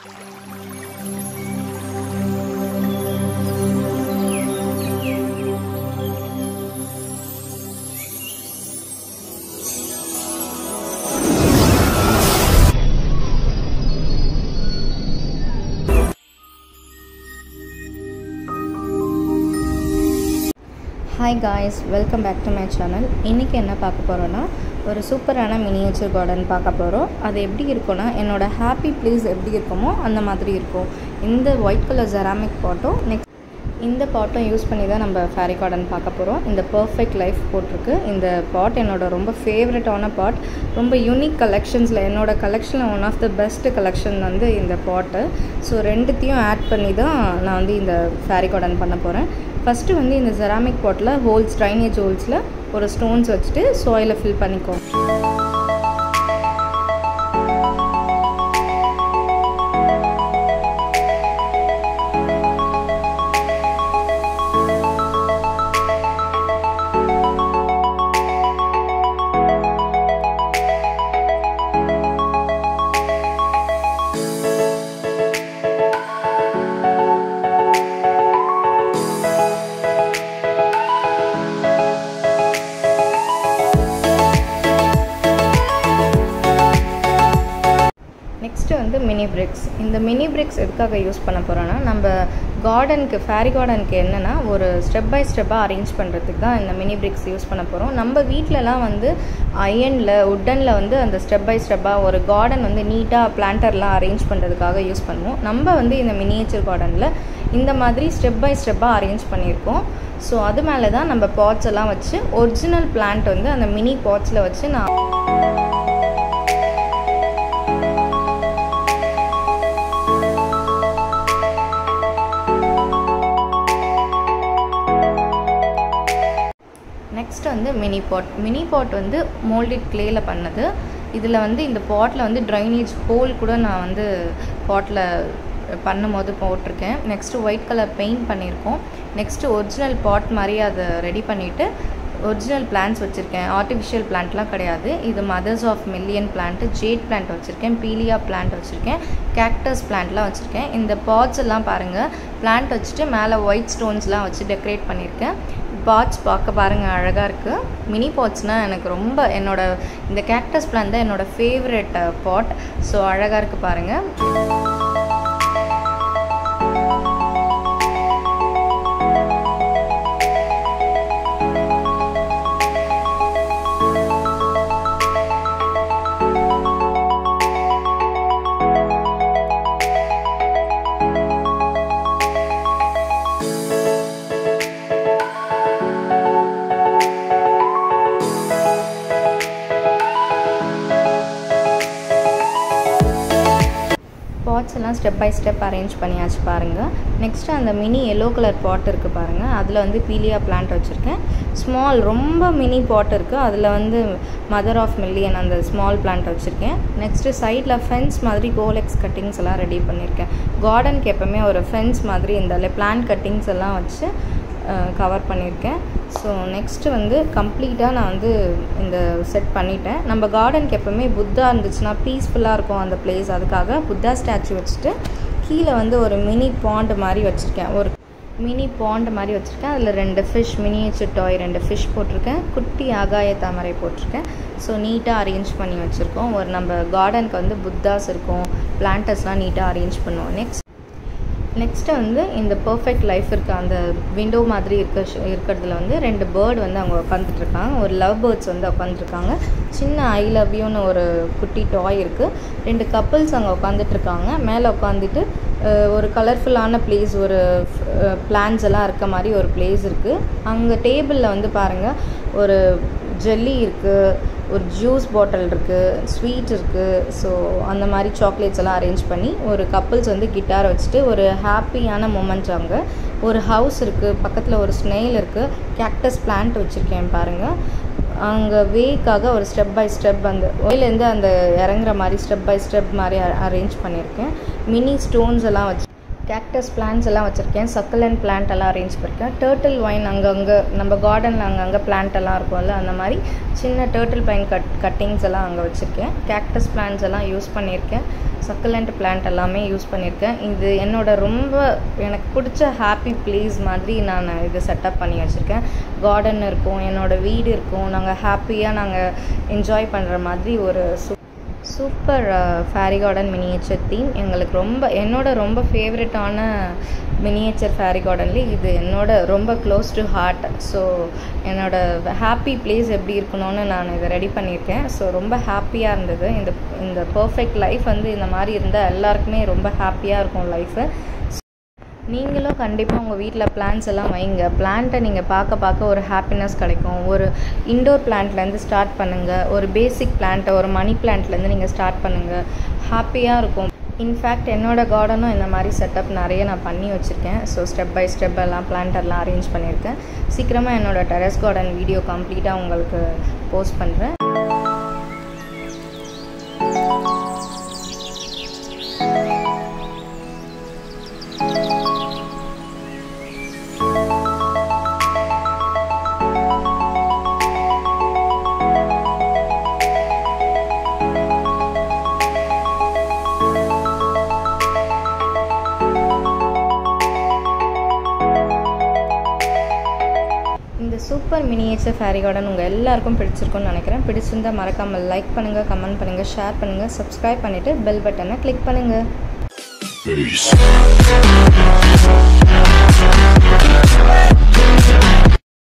Hi guys welcome back to my channel இன்றைக்கி என்ன பார்க்க போகிறோன்னா ஒரு சூப்பரான மினியேச்சர் கார்டன் பார்க்க போகிறோம் அது எப்படி இருக்கும்னா என்னோடய ஹாப்பி பிளேஸ் எப்படி இருக்குமோ அந்த மாதிரி இருக்கும் இந்த ஒயிட் கலர் ஜெராமிக் பாட்டும் நெக்ஸ்ட் இந்த பாட்டும் யூஸ் பண்ணி தான் நம்ம ஃபேரி கார்டன் பார்க்க போகிறோம் இந்த பர்ஃபெக்ட் லைஃப் போட்டிருக்கு இந்த பாட் என்னோட ரொம்ப ஃபேவரட்டான பாட் ரொம்ப யூனிக் கலெக்ஷன்ஸில் என்னோட கலெக்ஷனில் one of the best collection வந்து இந்த பாட்டு ஸோ ரெண்டுத்தையும் ஆட் பண்ணி தான் நான் வந்து இந்த ஃபேரி கார்டன் பண்ண போகிறேன் ஃபஸ்ட்டு வந்து இந்த ஜெராமிக் பாட்டில் ஹோல்ஸ் ட்ரைனேஜ் ஹோல்ஸில் ஒரு ஸ்டோன்ஸ் வச்சுட்டு சாயிலை ஃபில் பண்ணிக்கோ நெக்ஸ்ட்டு வந்து மினி பிரிக்ஸ் இந்த மினி பிரிக்ஸ் எதுக்காக யூஸ் பண்ண போகிறோன்னா நம்ம கார்டனுக்கு ஃபேரி கார்டனுக்கு என்னென்னா ஒரு ஸ்டெப் பை ஸ்டெப்பாக அரேஞ்ச் பண்ணுறதுக்கு தான் இந்த மினி பிரிக்ஸ் யூஸ் பண்ண போகிறோம் நம்ம வீட்டிலலாம் வந்து அயனில் உட்டனில் வந்து அந்த ஸ்டெப் பை ஸ்டெப்பாக ஒரு கார்டன் வந்து நீட்டாக பிளான்டர்லாம் அரேஞ்ச் பண்ணுறதுக்காக யூஸ் பண்ணுவோம் நம்ம வந்து இந்த மினியேச்சர் கார்டனில் இந்த மாதிரி ஸ்டெப் பை ஸ்டெப்பாக அரேஞ்ச் பண்ணியிருக்கோம் ஸோ அது மேலே தான் நம்ம பாட்ஸ் எல்லாம் வச்சு ஒரிஜினல் பிளான்ட் வந்து அந்த மினி பாட்ஸில் வச்சு நான் நெக்ஸ்ட் வந்து மினி பாட் மினி பாட் வந்து மோல்டட் கிளேயில் பண்ணது இதில் வந்து இந்த பாட்டில் வந்து ட்ரைனேஜ் ஹோல் கூட நான் வந்து பாட்டில் பண்ணும்போது போட்டிருக்கேன் நெக்ஸ்ட்டு ஒயிட் கலர் பெயிண்ட் பண்ணியிருக்கோம் நெக்ஸ்ட்டு ஒரிஜினல் பாட் மாதிரி அதை ரெடி பண்ணிவிட்டு ஒரிஜினல் பிளான்ட்ஸ் வச்சுருக்கேன் ஆர்டிஃபிஷியல் பிளான்ட்லாம் கிடையாது இது mothers of million plant jade plant வச்சுருக்கேன் பீலியா பிளான்ட் வச்சுருக்கேன் கேக்டஸ் பிளான்ட்லாம் வச்சுருக்கேன் இந்த பாட்ஸ் எல்லாம் பாருங்கள் பிளான்ட் வச்சுட்டு மேலே ஒயிட் ஸ்டோன்ஸ்லாம் வச்சு டெக்கரேட் பண்ணியிருக்கேன் பாட்ஸ் பார்க்க பாருங்கள் அழகாக இருக்குது மினி பாட்ஸ்னால் எனக்கு ரொம்ப என்னோட இந்த கேக்டஸ் பிளான் தான் என்னோடய ஃபேவரெட் பாட் ஸோ அழகாக இருக்குது பாருங்கள் பாட்ஸ் எல்லாம் ஸ்டெப் பை ஸ்டெப் அரேஞ்ச் பண்ணியாச்சு பாருங்கள் நெக்ஸ்ட்டு அந்த மினி எல்லோ கலர் பாட் இருக்குது பாருங்கள் அதில் வந்து பீலியா பிளான்ட் வச்சுருக்கேன் ஸ்மால் ரொம்ப மினி பாட் இருக்குது அதில் வந்து மதர் ஆஃப் மில்லியன் அந்த ஸ்மால் பிளான்ட் வச்சுருக்கேன் நெக்ஸ்ட்டு சைடில் ஃபென்ஸ் மாதிரி கோலெக்ஸ் கட்டிங்ஸ் எல்லாம் ரெடி பண்ணியிருக்கேன் கார்டனுக்கு எப்போவுமே ஒரு ஃபென்ஸ் மாதிரி இந்த பிளான்ட் கட்டிங்ஸ் எல்லாம் வச்சு கவர் பண்ணியிருக்கேன் ஸோ நெக்ஸ்ட்டு வந்து கம்ப்ளீட்டாக நான் வந்து இந்த செட் பண்ணிட்டேன் நம்ம கார்டனுக்கு எப்போவுமே புத்தா இருந்துச்சுன்னா பீஸ்ஃபுல்லாக இருக்கும் அந்த பிளேஸ் அதுக்காக புத்தா ஸ்டாச்சு வச்சுட்டு கீழே வந்து ஒரு மினி பாண்ட் மாதிரி வச்சுருக்கேன் ஒரு மினி பாண்ட் மாதிரி வச்சுருக்கேன் அதில் ரெண்டு ஃபிஷ் மினியேச்சர் டாய் ரெண்டு ஃபிஷ் போட்டிருக்கேன் குட்டி ஆகாய தாமரை போட்டிருக்கேன் ஸோ நீட்டாக அரேஞ்ச் பண்ணி வச்சுருக்கோம் ஒரு நம்ம கார்டனுக்கு வந்து புத்தாஸ் இருக்கும் பிளான்டர்ஸ்லாம் நீட்டாக அரேஞ்ச் பண்ணுவோம் நெக்ஸ்ட் நெக்ஸ்ட்டு வந்து இந்த பர்ஃபெக்ட் லைஃப் இருக்க அந்த விண்டோ மாதிரி இருக்க இருக்கிறதுல வந்து ரெண்டு பேர்டு வந்து அவங்க உட்காந்துட்ருக்காங்க ஒரு லவ் பேர்ட்ஸ் வந்து உட்காந்துருக்காங்க சின்ன ஐ லவ் யூன்னு ஒரு குட்டி டாய் இருக்குது ரெண்டு கப்புள்ஸ் அங்கே உட்காந்துட்ருக்காங்க மேலே உட்காந்துட்டு ஒரு கலர்ஃபுல்லான பிளேஸ் ஒரு பிளான்ஸ் எல்லாம் இருக்க மாதிரி ஒரு பிளேஸ் இருக்குது அங்கே டேபிளில் வந்து பாருங்கள் ஒரு ஜெல்லி இருக்குது ஒரு ஜூஸ் பாட்டில் இருக்குது ஸ்வீட் இருக்குது ஸோ அந்த மாதிரி சாக்லேட்ஸ் எல்லாம் அரேஞ்ச் பண்ணி ஒரு கப்புள்ஸ் வந்து கிட்டார் வச்சுட்டு ஒரு ஹாப்பியான மூமெண்ட் அங்கே ஒரு ஹவுஸ் இருக்குது பக்கத்தில் ஒரு ஸ்னெயில் இருக்குது கேக்டஸ் பிளான்ட் வச்சுருக்கேன் பாருங்கள் அங்கே வேக்காக ஒரு ஸ்டெப் பை ஸ்டெப் அந்த ஒயிலேருந்து அந்த இறங்குற மாதிரி ஸ்டெப் பை ஸ்டெப் மாதிரி அரேஞ்ச் பண்ணியிருக்கேன் மினி ஸ்டோன்ஸ் எல்லாம் வச்சு கேக்டஸ் பிளான்ஸ் எல்லாம் வச்சுருக்கேன் சக்கலண்ட் பிளான்ட் எல்லாம் அரேஞ்ச் பண்ணியிருக்கேன் டேர்ட்டில் வைன் அங்கங்கே நம்ம கார்டனில் அங்கங்கே பிளான்ட் எல்லாம் இருக்கும்ல அந்த மாதிரி சின்ன டேர்ட்டில் பைன் கட் கட்டிங்ஸ் எல்லாம் அங்கே வச்சுருக்கேன் கேக்டஸ் பிளான்ஸ் எல்லாம் யூஸ் பண்ணியிருக்கேன் சக்கலண்ட் பிளான்ட் எல்லாமே யூஸ் பண்ணியிருக்கேன் இது என்னோட ரொம்ப எனக்கு பிடிச்ச ஹாப்பி பிளேஸ் மாதிரி நான் இது செட்டப் பண்ணி வச்சுருக்கேன் கார்டன் இருக்கும் என்னோடய வீடு இருக்கும் நாங்கள் ஹாப்பியாக நாங்கள் என்ஜாய் பண்ணுற மாதிரி ஒரு சூ super fairy garden miniature theme எங்களுக்கு ரொம்ப என்னோட ரொம்ப ஃபேவரட்டான மினியேச்சர் ஃபேரி கார்டன்லேயே இது என்னோட ரொம்ப க்ளோஸ் டு ஹார்ட் ஸோ என்னோட ஹாப்பி பிளேஸ் எப்படி இருக்கணும்னு நான் இதை ரெடி பண்ணியிருக்கேன் ஸோ ரொம்ப ஹாப்பியாக இருந்தது இந்த இந்த பர்ஃபெக்ட் லைஃப் வந்து இந்த மாதிரி இருந்தால் எல்லாருக்குமே ரொம்ப ஹாப்பியாக இருக்கும் லைஃபு நீங்களும் கண்டிப்பாக உங்கள் வீட்டில் பிளான்ஸ் எல்லாம் வைங்க பிளான்ட்டை நீங்கள் பார்க்க பார்க்க ஒரு ஹாப்பினஸ் கிடைக்கும் ஒரு இண்டோர் பிளான்ட்லேருந்து ஸ்டார்ட் பண்ணுங்கள் ஒரு பேசிக் பிளான்ட்டை ஒரு மணி பிளான்ட்லேருந்து நீங்கள் ஸ்டார்ட் பண்ணுங்கள் ஹாப்பியாக இருக்கும் இன்ஃபேக்ட் என்னோடய கார்டனும் இந்த மாதிரி செட்டப் நிறைய நான் பண்ணி வச்சுருக்கேன் ஸோ ஸ்டெப் பை ஸ்டெப் எல்லாம் பிளான்ட் எல்லாம் அரேஞ்ச் பண்ணியிருக்கேன் சீக்கிரமாக என்னோடய டெரஸ் கார்டன் வீடியோ கம்ப்ளீட்டாக உங்களுக்கு போஸ்ட் பண்ணுறேன் இந்த சூப்பர் மினியேச்சர் ஃபேரி கார்டன் உங்கள் எல்லாருக்கும் பிடிச்சிருக்கும்னு நினைக்கிறேன் பிடிச்சிருந்தா மறக்காமல் லைக் பண்ணுங்கள் கமெண்ட் பண்ணுங்கள் ஷேர் பண்ணுங்கள் சப்ஸ்கிரைப் பண்ணிவிட்டு பெல் பட்டனை கிளிக் பண்ணுங்கள் Peace.